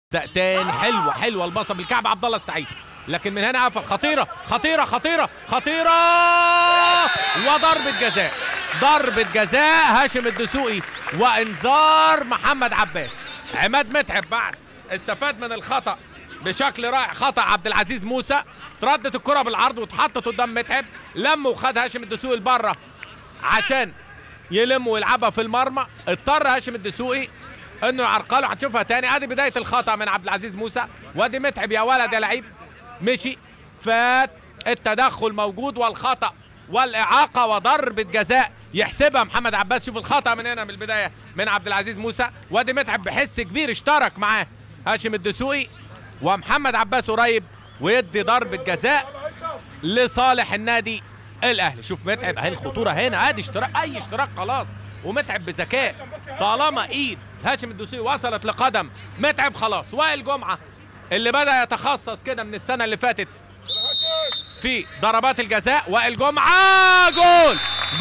ده تاني حلوه حلوه الباصه بالكعب عبد الله السعيد لكن من هنا قفل خطيره خطيره خطيره خطيره وضربه جزاء ضربه جزاء هاشم الدسوقي وانذار محمد عباس عماد متعب بعد استفاد من الخطا بشكل رائع خطا عبد العزيز موسى تردت الكره بالعرض واتحطت قدام متعب لم وخد هاشم الدسوقي لبره عشان يلم ويلعبها في المرمى اضطر هاشم الدسوقي انه يعرقله هنشوفها تاني ادي بدايه الخطا من عبد العزيز موسى وادي متعب يا ولد يا لعيب مشي فات التدخل موجود والخطا والاعاقه وضربه جزاء يحسبها محمد عباس شوف الخطا من هنا من البدايه من عبد العزيز موسى وادي متعب بحس كبير اشترك معاه هاشم الدسوقي ومحمد عباس قريب ويدي ضربه جزاء لصالح النادي الاهلي شوف متعب اهي الخطوره هنا ادي اشتراك اي اشتراك خلاص ومتعب بذكاء طالما ايد هاشم الدوسري وصلت لقدم متعب خلاص وائل جمعه اللي بدا يتخصص كده من السنه اللي فاتت في ضربات الجزاء وائل جمعه جول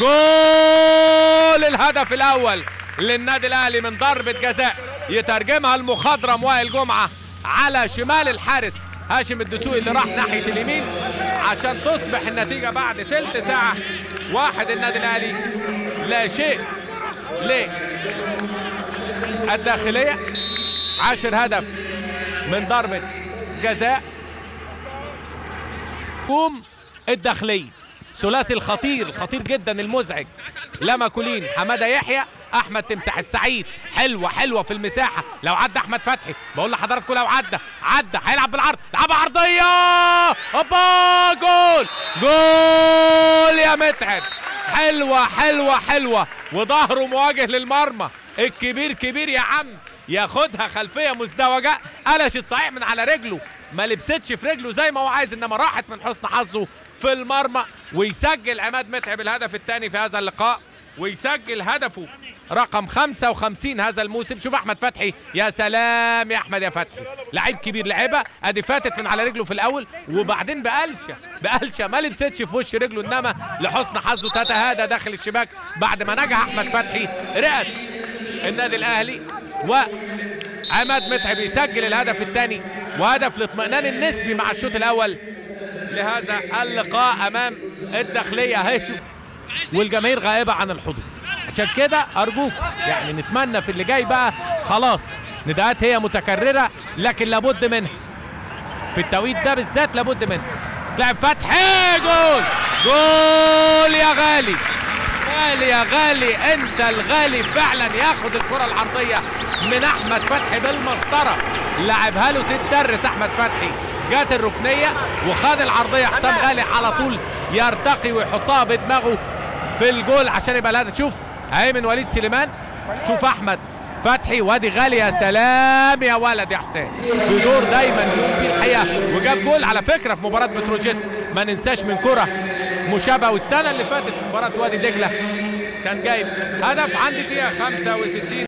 جول الهدف الاول للنادي الاهلي من ضربه جزاء يترجمها المخضرم وائل جمعه على شمال الحارس هاشم الدسوقي اللي راح ناحيه اليمين عشان تصبح النتيجه بعد ثلث ساعه واحد النادي الاهلي لا شيء للداخليه عاشر هدف من ضربه جزاء قوم الداخليه ثلاثي الخطير الخطير جدا المزعج لما كولين حماده يحيى احمد تمسح السعيد حلوه حلوه في المساحه لو عدى احمد فتحي بقول لحضراتكم لو عدى عدى هيلعب بالعرض لعبها عرضيه اوبا جول جول يا متعب حلوه حلوه حلوه وظهره مواجه للمرمى الكبير كبير يا عم ياخدها خلفيه مزدوجه قلشت صحيح من على رجله ما لبستش في رجله زي ما هو عايز انما راحت من حسن حظه في المرمى ويسجل عماد متعب الهدف الثاني في هذا اللقاء ويسجل هدفه رقم 55 هذا الموسم شوف احمد فتحي يا سلام يا احمد يا فتحي لعيب كبير لعيبه ادي فاتت من على رجله في الاول وبعدين بقلشه بقلشه ما لبستش في وش رجله انما لحسن حظه تتهادى داخل الشباك بعد ما نجح احمد فتحي رئت النادي الاهلي وعماد متعب يسجل الهدف الثاني وهدف الاطمئنان النسبي مع الشوط الاول لهذا اللقاء امام الداخليه اهي شوف والجماهير غائبه عن الحضور عشان كده ارجوك يعني نتمنى في اللي جاي بقى خلاص نداءات هي متكرره لكن لابد منها في التوقيت ده بالذات لابد منها لاعب فتحي جول جول يا غالي غالي يا غالي انت الغالي فعلا ياخد الكره العرضيه من احمد فتحي بالمسطره لعبها له تتدرس احمد فتحي جات الركنيه وخد العرضيه حسام غالي على طول يرتقي ويحطها بدماغه في الجول عشان يبقى الهدف شوف اهي من وليد سليمان شوف احمد فتحي وادي غالي يا سلام يا ولد يا حسين بدور دايما يقوم بيه الحقيقه وجاب جول على فكره في مباراه بتروجيت ما ننساش من كره مشابهه والسنه اللي فاتت في مباراه وادي دجله كان جايب هدف عند الدقيقه 65